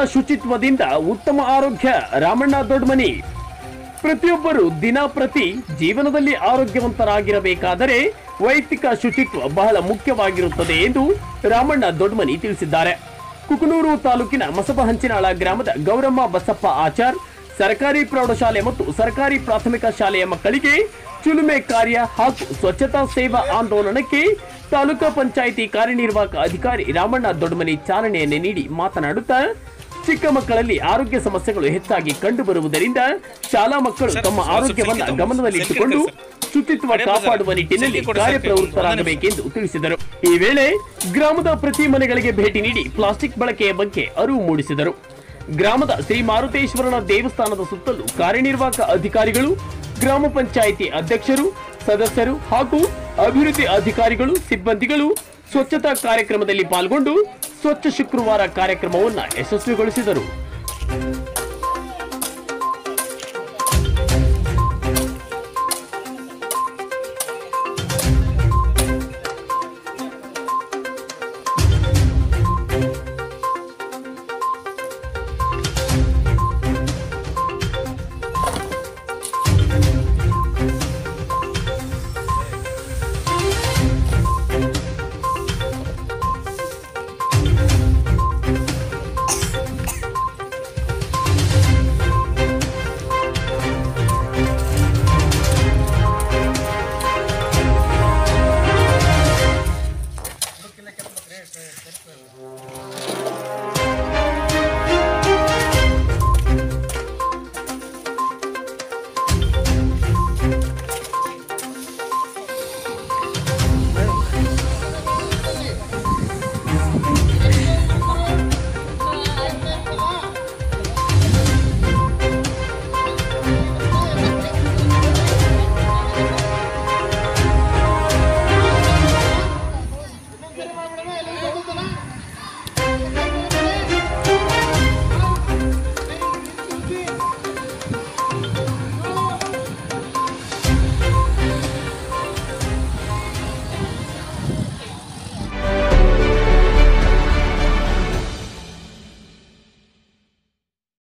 ಶುಚಿತ್ವದಿಂದ ಉತ್ತಮ ಆರೋಗ್ಯ ರಾಮಣ್ಣ ದೊಡ್ಮನಿ ಪ್ರತಿಯೊಬ್ಬರು ದಿನ ಪ್ರತಿ ಜೀವನದಲ್ಲಿ ಆರೋಗ್ಯವಂತರಾಗಿರಬೇಕಾದರೆ ವೈಯಕ್ತಿಕ ಶುಚಿತ್ವ ಬಹಳ ಮುಖ್ಯವಾಗಿರುತ್ತದೆ ಎಂದು ರಾಮಣ್ಣ ದೊಡ್ಮನಿ ತಿಳಿಸಿದ್ದಾರೆ ಕುಕನೂರು ತಾಲೂಕಿನ ಮಸಬಹಂಚಿನಾಳ ಗ್ರಾಮದ ಗೌರಮ್ಮ ಬಸಪ್ಪ ಆಚಾರ್ ಸರ್ಕಾರಿ ಪ್ರೌಢಶಾಲೆ ಮತ್ತು ಸರ್ಕಾರಿ ಪ್ರಾಥಮಿಕ ಶಾಲೆಯ ಮಕ್ಕಳಿಗೆ ಚುಲುಮೆ ಕಾರ್ಯ ಹಾಗೂ ಸ್ವಚ್ಛತಾ ಸೇವಾ ಆಂದೋಲನಕ್ಕೆ ತಾಲೂಕಾ ಪಂಚಾಯಿತಿ ಕಾರ್ಯನಿರ್ವಾಹಕ ಅಧಿಕಾರಿ ರಾಮಣ್ಣ ದೊಡ್ಮನಿ ಚಾಲನೆಯನ್ನು ನೀಡಿ ಮಾತನಾಡುತ್ತಾ ಚಿಕ್ಕ ಮಕ್ಕಳಲ್ಲಿ ಆರೋಗ್ಯ ಸಮಸ್ಯೆಗಳು ಹೆಚ್ಚಾಗಿ ಕಂಡುಬರುವುದರಿಂದ ಶಾಲಾ ಮಕ್ಕಳು ತಮ್ಮ ಆರೋಗ್ಯವನ್ನ ಗಮನದಲ್ಲಿಟ್ಟುಕೊಂಡು ಶುಚಿತ್ವ ಕಾಪಾಡುವ ನಿಟ್ಟಿನಲ್ಲಿ ಕಾರ್ಯಪ್ರವೃತ್ತರಾಗಬೇಕೆಂದು ತಿಳಿಸಿದರು ಈ ವೇಳೆ ಗ್ರಾಮದ ಪ್ರತಿ ಮನೆಗಳಿಗೆ ಭೇಟಿ ನೀಡಿ ಪ್ಲಾಸ್ಟಿಕ್ ಬಳಕೆಯ ಬಗ್ಗೆ ಅರಿವು ಮೂಡಿಸಿದರು ಗ್ರಾಮದ ಶ್ರೀ ಮಾರುತೇಶ್ವರನ ದೇವಸ್ಥಾನದ ಸುತ್ತಲೂ ಕಾರ್ಯನಿರ್ವಾಹಕ ಅಧಿಕಾರಿಗಳು ಗ್ರಾಮ ಪಂಚಾಯಿತಿ ಅಧ್ಯಕ್ಷರು ಸದಸ್ಯರು ಹಾಗೂ ಅಭಿವೃದ್ಧಿ ಅಧಿಕಾರಿಗಳು ಸಿಬ್ಬಂದಿಗಳು ಸ್ವಚ್ಛತಾ ಕಾರ್ಯಕ್ರಮದಲ್ಲಿ ಪಾಲ್ಗೊಂಡು ಸ್ವಚ್ಛ ಶುಕ್ರವಾರ ಕಾರ್ಯಕ್ರಮವನ್ನು ಯಶಸ್ವಿಗೊಳಿಸಿದರು